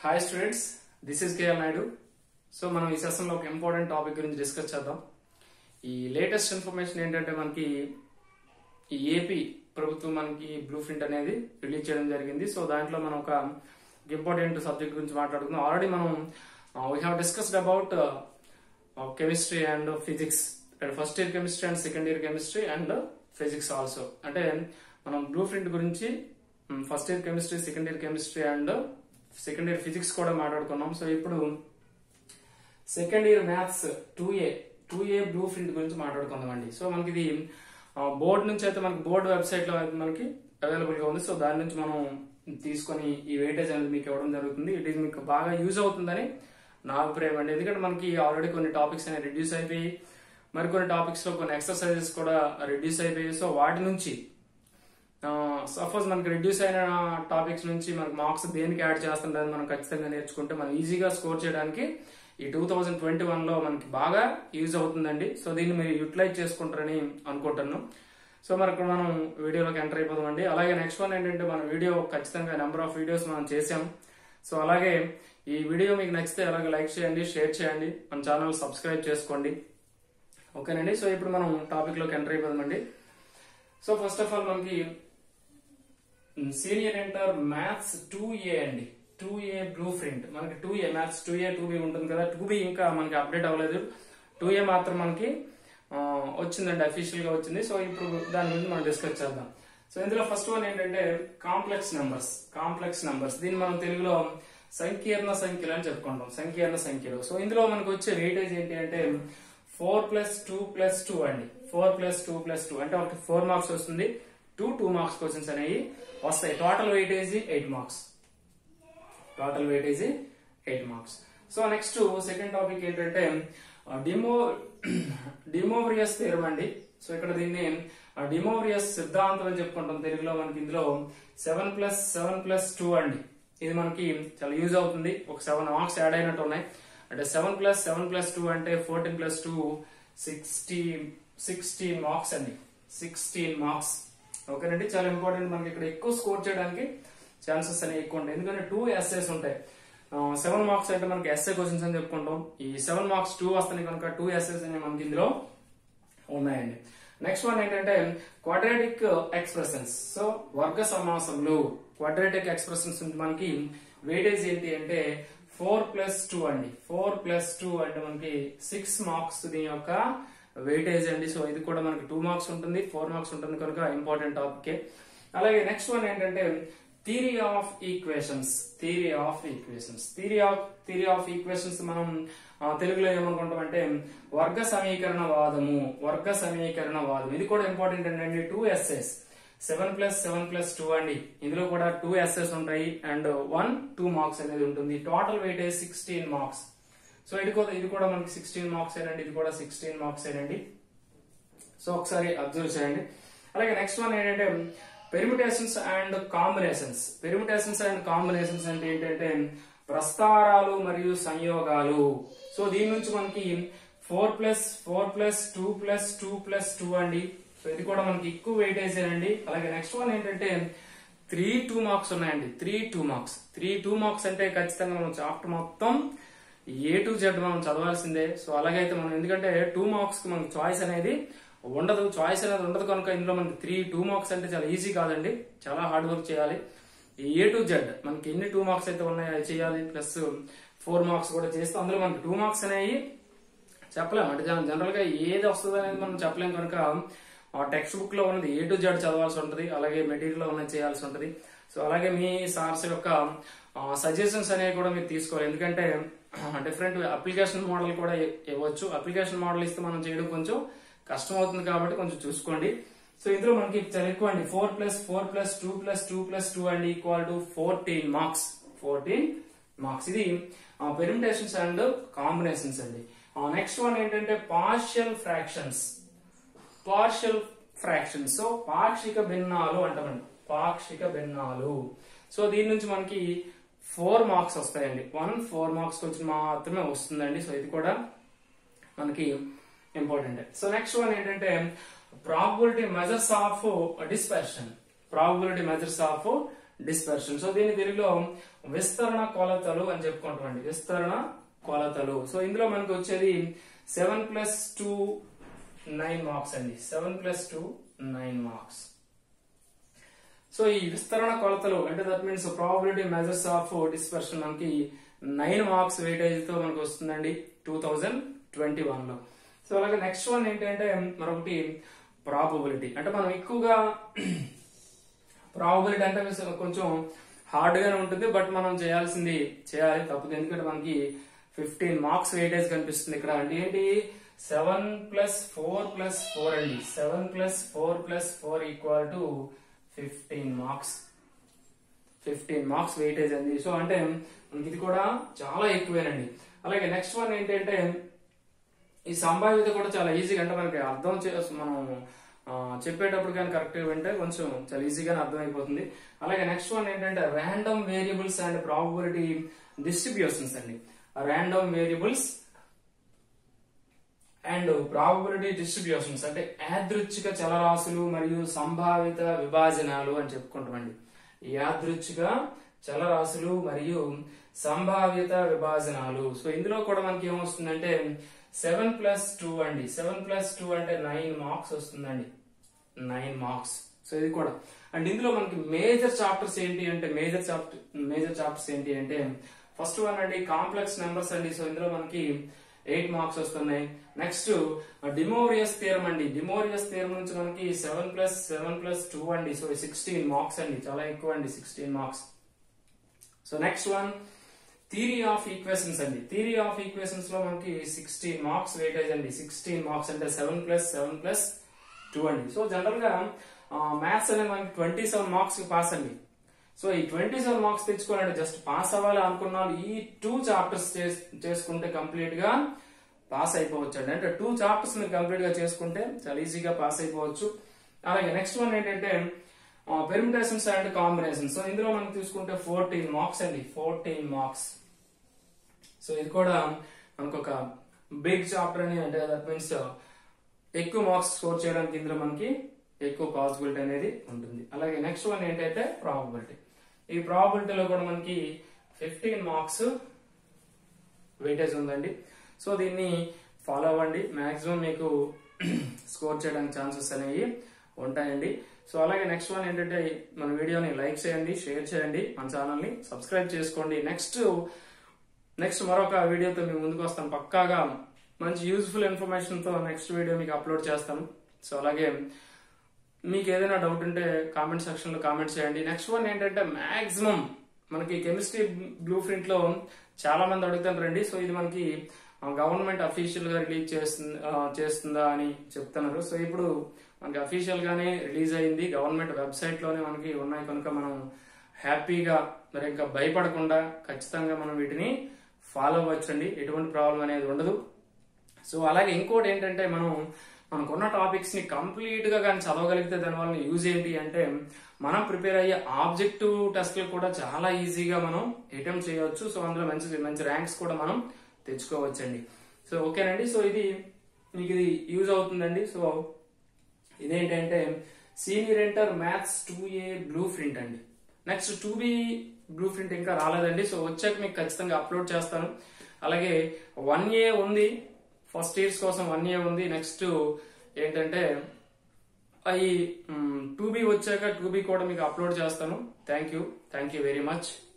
hi students this is K L Naidu so మనం ఈ session లో ఒక ఇంపార్టెంట్ టాపిక్ గురించి డిస్కస్ చేద్దాం ఈ లేటెస్ట్ ఇన్ఫర్మేషన్ ఏంటంటే మనకి ఈ ఏపీ ప్రభుత్వం మనకి బ్లూ ప్రింట్ అనేది రిలీజ్ చేయడం జరిగింది సో దాంట్లో మనం ఒక ఇంపార్టెంట్ సబ్జెక్ట్ గురించి మాట్లాడుకుందాం ఆల్రెడీ మనం we have discussed about chemistry and physics first year chemistry and second year chemistry and physics also అంటే మనం బ్లూ ప్రింట్ గురించి first year chemistry second year chemistry and second year physics కూడా మాట్లాడుకున్నాం so ఇప్పుడు second year maths two A two A blue print గురించి మాట్లాడుకుందామండి so మనకి ఇది బోర్డు నుంచి అయితే మనకి బోర్డు వెబ్సైట్ లో అయితే మనకి అవైలబుల్ గా ఉంది సో దాని నుంచి మనం తీసుకొని ఈ వెయిటేజ్ అనేది మీకు ఇవ్వడం జరుగుతుంది ఇట్ ఈస్ మీకు బాగా యూజ్ అవుతుందని నా అభిప్రాయం అండి ఎందుకంటే మనకి ఆల్రెడీ కొన్ని టాపిక్స్ అనేవి రిడ్యూస్ అయిపోయి మరికొన్ని టాపిక్స్ లో కొన్ని ఎక్సర్సైజెస్ కూడా రిడ్యూస్ అయిపోయాయి సో వాటి నుంచి సపోజ్ మనకి రిడ్యూస్ అయిన టాపిక్స్ నుంచి మనకి మార్క్స్ దేనికి యాడ్ చేస్తుందని మనం ఖచ్చితంగా నేర్చుకుంటే మనం ఈజీగా స్కోర్ చేయడానికి ఈ టూ థౌజండ్ ట్వంటీ వన్ లో మనకి బాగా యూజ్ అవుతుందండి సో దీన్ని మీరు యూటిలైజ్ చేసుకుంటారని అనుకుంటున్నాను సో మరి ఇక్కడ మనం వీడియోలోకి ఎంటర్ అయిపోదామండి అలాగే నెక్స్ట్ వన్ ఏంటంటే మన వీడియో ఖచ్చితంగా నెంబర్ ఆఫ్ వీడియోస్ మనం చేసాం సో అలాగే ఈ వీడియో మీకు నచ్చితే అలాగే లైక్ చేయండి షేర్ చేయండి మన ఛానల్ సబ్స్క్రైబ్ చేసుకోండి ఓకేనండి సో ఇప్పుడు మనం టాపిక్ లోకి ఎంటర్ అయిపోదామండి సో ఫస్ట్ ఆఫ్ ఆల్ మనకి senior inter maths two A అండి టూ ఏ బ్లూ ప్రింట్ మనకి two A maths two A two B ఉంటుంది కదా టూ బి ఇంకా మనకి అప్డేట్ అవ్వలేదు టూ ఏ మాత్రం మనకి వచ్చిందండి అఫీషియల్ గా వచ్చింది సో ఇప్పుడు దాని గురించి మనం డిస్కస్ చేద్దాం సో ఇందులో ఫస్ట్ వన్ ఏంటంటే కాంప్లెక్స్ నెంబర్స్ కాంప్లెక్స్ నెంబర్స్ దీన్ని మనం తెలుగులో సంకీర్ణ సంఖ్యలు అని చెప్పుకుంటాం సంకీర్ణ సంఖ్యలు సో ఇందులో మనకు వచ్చే వెయిటేజ్ ఏంటి అంటే four plus two plus two అండి four plus two plus two అంటే ఒకటి ఫోర్ మార్క్స్ వస్తుంది టూ టూ మార్క్స్ క్వశ్చన్స్ అనేవి వస్తాయి total weightage eight marks total weightage eight marks so next second topic ఏంటంటే డిమో డిమోవ్రియస్ థియరం అండి so ఇక్కడ దీన్ని డిమోవ్రియస్ సిద్ధాంతం అని చెప్పుకుంటాం తెలుగులో మనకి ఇందులో seven plus seven plus two అండి ఇది మనకి చాలా యూజ్ అవుతుంది ఒక సెవెన్ మార్క్స్ యాడ్ అయినట్టు ఉన్నాయి అంటే seven plus seven plus two అంటే fourteen plus two sixteen sixteen marks అండి సిక్స్టీన్ మార్క్స్ ఓకేనండి చాలా ఇంపార్టెంట్ మనకి ఇక్కడ ఎక్కువ స్కోర్ చేయడానికి ఛాన్సెస్ అనేవి ఎక్కువ ఉంటాయి ఎందుకంటే టూ ఎస్ఏస్ ఉంటాయి సెవెన్ మార్క్స్ అయితే మనకి ఎస్ఏ క్వశ్చన్స్ అని చెప్పుకుంటాం ఈ సెవెన్ మార్క్స్ టూ వస్తాయి కనుక టూ ఎస్ఏస్ అనేవి మనకి ఇందులో ఉన్నాయండి నెక్స్ట్ వన్ ఏంటంటే క్వాడ్రాటిక్ ఎక్స్ప్రెషన్స్ సో వర్గ సమాసములు క్వాడ్రాటిక్ ఎక్స్ప్రెషన్స్ మనకి వెయిటేజ్ ఏంటి అంటే ఫోర్ ప్లస్ టూ అండి ఫోర్ ప్లస్ టూ అంటే మనకి సిక్స్ మార్క్స్ దీని యొక్క వెయిటేజ్ అండి సో ఇది కూడా మనకి టూ మార్క్స్ ఉంటుంది ఫోర్ మార్క్స్ ఉంటుంది కనుక ఇంపార్టెంట్ టాపిక్ అలాగే నెక్స్ట్ వన్ ఏంటంటే theory of equations theory of equations theory of theory of equations మనం తెలుగులో ఏమనుకుంటాం అంటే వర్గ సమీకరణ వాదము వర్గ సమీకరణ వాదం ఇది కూడా ఇంపార్టెంట్ ఏంటంటే two SS seven plus seven plus two అండి ఇందులో కూడా టూ ఎస్ఎస్ ఉంటాయి అండ్ వన్ టూ మార్క్స్ అనేది ఉంటుంది total weightage sixteen marks so ఇది కూడా ఇది కూడా మనకి సిక్స్టీన్ మార్క్స్ ఏనండి ఇది కూడా సిక్స్టీన్ మార్క్స్ ఏనండి సో ఒకసారి అబ్జర్వ్ చేయండి అలాగే నెక్స్ట్ వన్ ఏంటంటే permutations and combinations permutations and combinations అంటే ఏంటంటే ప్రస్తారాలు మరియు సంయోగాలు సో దీని నుంచి మనకి four plus four plus two plus two plus two అండి సో ఇది కూడా మనకి ఎక్కువ వెయిటేజ్ అండి అలాగే నెక్స్ట్ వన్ ఏంటంటే త్రీ టూ మార్క్స్ ఉన్నాయండి three two marks three two marks అంటే ఖచ్చితంగా మనం చాప్టర్ మొత్తం ఏ టు జెడ్ మనం చదవాల్సిందే సో అలాగైతే మనం ఎందుకంటే టూ మార్క్స్ కి మనకి చాయిస్ అనేది ఉండదు చాయిస్ అనేది ఉండదు కనుక ఇందులో మనకి త్రీ టూ మార్క్స్ అంటే చాలా ఈజీ కాదండి చాలా హార్డ్ వర్క్ చేయాలి ఏ టు జెడ్ మనకి ఎన్ని టూ మార్క్స్ అయితే ఉన్నాయో అది చేయాలి ప్లస్ ఫోర్ మార్క్స్ కూడా చేస్తే అందులో మనకి టూ మార్క్స్ అనేవి చెప్పలేం అంటే జనరల్ గా ఏది వస్తుంది అనేది మనం చెప్పలేం కనుక ఆ టెక్స్ట్ బుక్ లో ఉన్నది ఏ టు జెడ్ చదవాల్సి ఉంటుంది అలాగే మెటీరియల్ లో ఉన్నది చేయాల్సి ఉంటుంది సో అలాగే మీ సార్స్ యొక్క సజెషన్స్ అనేవి కూడా మీరు తీసుకోవాలి ఎందుకంటే డిఫరెంట్ అప్లికేషన్ మోడల్ కూడా ఇవ్వచ్చు అప్లికేషన్ మోడల్ ఇస్తే మనం చేయడం కొంచెం కష్టం అవుతుంది కాబట్టి కొంచెం చూసుకోండి సో ఇందులో మనకి చాలా ఎక్కువ అండి four plus four plus two plus two plus two అండి equal to fourteen marks fourteen marks ఇది పెరిమిటేషన్స్ అండ్ కాంబినేషన్స్ అండి నెక్స్ట్ వన్ ఏంటంటే partial fractions partial fractions so పాక్షిక భిన్నాలు అంటామండి పాక్షిక భిన్నాలు సో దీని నుంచి మనకి ఫోర్ మార్క్స్ వస్తాయండి వన్ ఫోర్ మార్క్స్ కొంచెం మాత్రమే వస్తుందండి సో ఇది కూడా మనకి ఇంపార్టెంట్ సో నెక్స్ట్ వన్ ఏంటంటే probability measures of dispersion probability measures of dispersion so దీని తెలుగులో విస్తరణ కొలతలు అని చెప్పుకుంటామండి విస్తరణ కొలతలు సో ఇందులో మనకు వచ్చేది seven plus two nine marks అండి seven plus two nine marks so ఈ విస్తరణ కొలతలు అంటే that means probability measures of dispersion మనకి నైన్ మార్క్స్ వెయిటేజ్ తో మనకు వస్తుందండి టూ థౌజండ్ ట్వంటీ వన్ లో సో అలాగే నెక్స్ట్ వన్ ఏంటంటే మరొకటి ప్రాబబిలిటీ అంటే మనం ఎక్కువగా ప్రాబబిలిటీ అంటే కొంచెం హార్డ్ గానే ఉంటుంది బట్ మనం చేయాల్సింది చేయాలి తప్పదు ఎందుకంటే మనకి ఫిఫ్టీన్ మార్క్స్ వెయిటేజ్ కనిపిస్తుంది ఇక్కడ అంటే ఏంటి seven plus four plus four అండి seven plus four plus four equal to fifteen marks fifteen marks weightage అండి సో అంటే మనకి ఇది కూడా చాలా ఎక్కువేనండి అలాగే నెక్స్ట్ వన్ ఏంటంటే ఈ సంభావ్యత కూడా చాలా ఈజీగా అంటే మనకి అర్థం చే మనం ఆ, చెప్పేటప్పుడు కానీ కరెక్ట్ వింటే కొంచెం చాలా ఈజీగానే అర్థమైపోతుంది అలాగే నెక్స్ట్ వన్ ఏంటంటే random variables and probability distributions అండి random variables and probability distributions అంటే యాదృచ్ఛిక చలరాశులు మరియు సంభావిత విభాజనాలు అని చెప్పుకుంటామండి యాదృచ్ఛిక చలరాశులు మరియు సంభావ్యత విభాజనాలు సో ఇందులో కూడా మనకి ఏమొస్తుందంటే సెవెన్ ప్లస్ టూ అండి సెవెన్ ప్లస్ టూ అంటే నైన్ మార్క్స్ వస్తుందండి నైన్ మార్క్స్ సో ఇది కూడా అండ్ ఇందులో మనకి మేజర్ చాప్టర్స్ ఏంటి అంటే మేజర్ చాప్టర్ మేజర్ చాప్టర్స్ ఏంటి అంటే ఫస్ట్ వన్ అండి కాంప్లెక్స్ నెంబర్స్ అండి సో ఇందులో మనకి ఎయిట్ మార్క్స్ వస్తున్నాయి నెక్స్ట్ డిమోరియస్ థియరం అండి డిమోరియస్ థియరం నుంచి మనకి seven plus seven plus two అండి సో సిక్స్టీన్ మార్క్స్ అండి చాలా ఎక్కువ అండి sixteen marks so next one theory of equations అండి థియరీ ఆఫ్ ఈక్వేషన్స్ లో మనకి సిక్స్టీన్ మార్క్స్ వెయిటేజ్ అండి సిక్స్టీన్ మార్క్స్ అంటే seven plus seven plus two అండి సో జనరల్ గా మ్యాథ్స్ అనేది మనకి ట్వంటీ సెవెన్ మార్క్స్ పాస్ అండి సో ఈ ట్వంటీ సెవెన్ మార్క్స్ తెచ్చుకోవాలంటే జస్ట్ పాస్ అవ్వాలి అనుకున్న వాళ్ళు ఈ టూ చాప్టర్స్ చేసుకుంటే కంప్లీట్ గా పాస్ అయిపోవచ్చు అండి అంటే టూ చాప్టర్స్ మీరు కంప్లీట్ గా చేసుకుంటే చాలా ఈజీగా పాస్ అయిపోవచ్చు అలాగే నెక్స్ట్ వన్ ఏంటంటే పెర్మిటేషన్స్ అండ్ కాంబినేషన్స్ సో ఇందులో మనం తీసుకుంటే ఫోర్టీన్ మార్క్స్ అండి ఫోర్టీన్ మార్క్స్ సో ఇది కూడా మనకు ఒక బిగ్ చాప్టర్ అని అంటే దట్ మీన్స్ ఎక్కువ మార్క్స్ స్కోర్ చేయడానికి ఇందులో మనకి ఎక్కువ పాసిబిలిటీ అనేది ఉంటుంది అలాగే నెక్స్ట్ వన్ ఏంటంటే ప్రాబబిలిటీ ఈ ప్రాబబిలిటీలో కూడా మనకి ఫిఫ్టీన్ మార్క్స్ వెయిటేజ్ ఉందండి సో దీన్ని ఫాలో అవ్వండి మాక్సిమం మీకు స్కోర్ చేయడానికి ఛాన్సెస్ అనేవి ఉంటాయండి సో అలాగే నెక్స్ట్ వన్ ఏంటంటే మన వీడియోని లైక్ చేయండి షేర్ చేయండి మన ఛానల్ని సబ్స్క్రైబ్ చేసుకోండి నెక్స్ట్ నెక్స్ట్ మరొక వీడియోతో మేము ముందుకు వస్తాను పక్కాగా మంచి యూజ్ఫుల్ ఇన్ఫర్మేషన్ తో నెక్స్ట్ వీడియో మీకు అప్లోడ్ చేస్తాను సో అలాగే మీకు ఏదైనా డౌట్ ఉంటే కామెంట్ సెక్షన్ లో కామెంట్ చేయండి నెక్స్ట్ వన్ ఏంటంటే మాక్సిమం మనకి కెమిస్ట్రీ బ్లూ ప్రింట్ లో చాలా మంది అడుగుతారండి సో ఇది మనకి గవర్నమెంట్ అఫీషియల్ గా రిలీజ్ చేస్తుంది ఆ, చేస్తుందా అని చెప్తున్నారు సో ఇప్పుడు మనకి అఫీషియల్ గానే రిలీజ్ అయింది గవర్నమెంట్ వెబ్సైట్ లోనే మనకి ఉన్నాయి కనుక మనం హ్యాపీగా మరి ఇంకా భయపడకుండా ఖచ్చితంగా మనం వీటిని ఫాలో అవ్వచ్చండి ఎటువంటి ప్రాబ్లం అనేది ఉండదు సో అలాగే ఇంకోటి ఏంటంటే మనం మనకున్న టాపిక్స్ ని కంప్లీట్ గా కానీ చదవగలిగితే దాని వల్ల యూజ్ ఏంటి అంటే మనం ప్రిపేర్ అయ్యే ఆబ్జెక్టివ్ టెస్ట్లు కూడా చాలా ఈజీగా మనం అటెంప్ట్ చేయవచ్చు సో అందులో మంచి మంచి ర్యాంక్స్ కూడా మనం తెచ్చుకోవచ్చండి సో ఓకేనండి సో ఇది మీకు ఇది యూజ్ అవుతుందండి సో ఇదేంటంటే senior inter maths two A blue blueprint అండి next two B blueprint ఇంకా రాలేదండి సో వచ్చాక మీకు ఖచ్చితంగా అప్లోడ్ చేస్తాను అలాగే వన్ ఏ ఉంది ఫస్ట్ ఇయర్స్ కోసం వన్ ఏ ఉంది నెక్స్ట్ ఏంటంటే అవి టూ బి వచ్చాక టూ బి కూడా మీకు అప్లోడ్ చేస్తాను thank you thank you very much